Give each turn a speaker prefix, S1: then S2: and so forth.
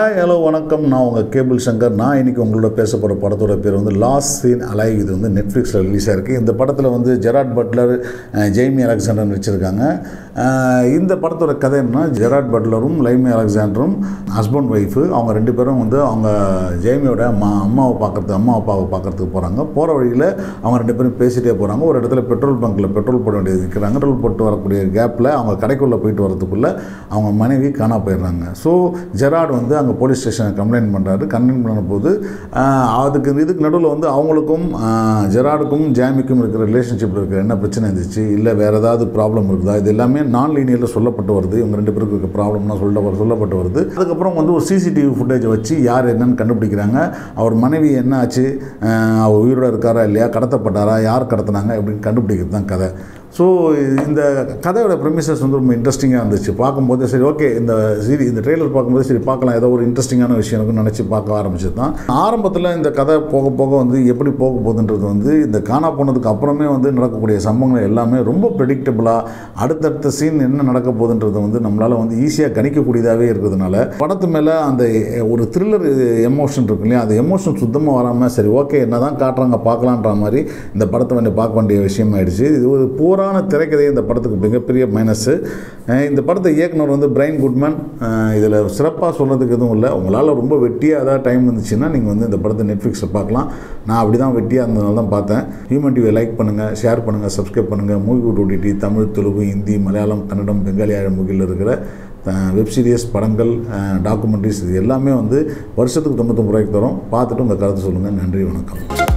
S1: hi hello வணக்கம் நான் உங்கள் கேபிள் சங்கர் நான் இன்றைக்கி உங்களோட பேச போகிற படத்தோட பேர் வந்து லாஸ்ட் சீன் அலை இது வந்து நெட்ஃப்ளிக்ஸில் ரிலீஸ் ஆயிருக்கு இந்த படத்தில் வந்து ஜெராட் பட்லர் அஹ், ஜெய்மி அலெக்சாண்டர் நடிச்சிருக்காங்க அஹ், இந்த படத்தோட கதை என்னன்னா ஜெராட் பட்லரும் லைமி அலெக்சாண்டரும் ஹஸ்பண்ட் ஒய்ஃபு அவங்க ரெண்டு பேரும் வந்து அவங்க ஜெய்மியோட அம்மா அம்மாவை பார்க்குறது அம்மா அப்பாவை பார்க்குறதுக்கு போகிறாங்க போகிற வழியில் அவங்க ரெண்டு பேரும் பேசிகிட்டே போகிறாங்க ஒரு இடத்துல பெட்ரோல் பங்க்கில் பெட்ரோல் போட வேண்டியது இருக்கிறாங்க பெட்ரோல் போட்டு வரக்கூடிய கேப்பில் அவங்க கடைக்குள்ளே போயிட்டு வரதுக்குள்ளே அவங்க மனைவி காணா போயிடுறாங்க ஸோ ஜெராட் வந்து அங்கே போலீஸ் ஸ்டேஷனை கம்ப்ளைண்ட் பண்ணுறாரு கம்ப்ளைண்ட் பண்ண போது ஆஹ், அதுக்கு இதுக்கு நடுவில் வந்து அவங்களுக்கும் ஆஹ், ஜெராடுக்கும் ஜாமிக்கும் இருக்கிற ரிலேஷன்ஷிப்பில் இருக்கிற என்ன பிரச்சனை இருந்துச்சு இல்லை வேறு ஏதாவது ப்ராப்ளம் இருக்குதா இது எல்லாமே நான் லீனியரில் சொல்லப்பட்டு வருது இவங்க ரெண்டு பேருக்கு இருக்க ப்ராப்ளம்னா சொல்ல சொல்லப்பட்டு வருது அதுக்கப்புறம் வந்து ஒரு சிசிடிவி ஃபுட்டேஜை வச்சு யார் என்னன்னு கண்டுபிடிக்கிறாங்க அவர் மனைவி என்ன ஆச்சு ஆஹ், அவர் உயிரோட இருக்காரா இல்லையா கடத்தப்பட்டாரா யார் கடத்தினாங்க அப்படின்னு கண்டுபிடிக்கிறது தான் கதை ஸோ இந்த கதையோட ப்ரெமிசஸ் வந்து ரொம்ப இன்ட்ரெஸ்டிங்காக இருந்துச்சு பார்க்கும்போது சரி ஓகே இந்த சீரி இந்த ட்ரெய்லர் பார்க்கும்போது சரி பார்க்கலாம் ஏதோ ஒரு இன்ட்ரெஸ்டிங்கான விஷயம் இருக்குன்னு நினச்சி பார்க்க ஆரம்பிச்சது தான் ஆரம்பத்தில் இந்த கதை போக போக வந்து எப்படி போக போகுதுன்றது வந்து இந்த காணா போனதுக்கு அப்புறமே வந்து நடக்கக்கூடிய சம்பவங்கள் எல்லாமே ரொம்ப ப்ரெடிக்டபுளாக அடுத்தடுத்த சீன் என்ன நடக்க போகுதுன்றது வந்து நம்மளால் வந்து ஈஸியாக கணிக்கக்கூடியதாகவே இருக்கிறதுனால படத்து மேலே அந்த ஒரு த்ரில்லர் எமோஷன் இருக்கு இல்லையா அந்த எமோஷன் சுத்தமாக வராமல் சரி ஓகே என்ன தான் காட்டுறாங்க பார்க்கலான்ற மாதிரி இந்த படத்தை வந்து பார்க்க வேண்டிய விஷயம் ஆயிடுச்சு இது ஒரு பூரான திரைக்கதை இந்த படத்துக்கு மிகப்பெரிய மைனஸு இந்த படத்தை இயக்குனர் வந்து பிரைன் குட்மேன் இதில் சிறப்பாக சொல்கிறதுக்கு எதுவும் இல்லை உங்களால் ரொம்ப வெட்டியாக ஏதாவது டைம் இருந்துச்சுன்னா நீங்கள் வந்து இந்த படத்தை நெட்ஃப்ளிக்ஸில் பார்க்கலாம் நான் அப்படி தான் வெட்டியாக இருந்ததுனால தான் பார்த்தேன் ஹியூமன் டிவியை லைக் பண்ணுங்கள் ஷேர் பண்ணுங்கள் சப்ஸ்கிரைப் பண்ணுங்கள் மூவி ஓடிடி தமிழ் தெலுங்கு ஹிந்தி மலையாளம் கன்னடம் பெங்காலி ஆழமுகில் இருக்கிற வெப் சீரிஸ் படங்கள் டாக்குமெண்ட்ரிஸ் இது எல்லாமே வந்து வருஷத்துக்கு தொண்ணூத்தொம்பது ரூபாய்க்கு தரோம் பார்த்துட்டு உங்கள் கருத்து சொல்லுங்கள் நன்றி வணக்கம்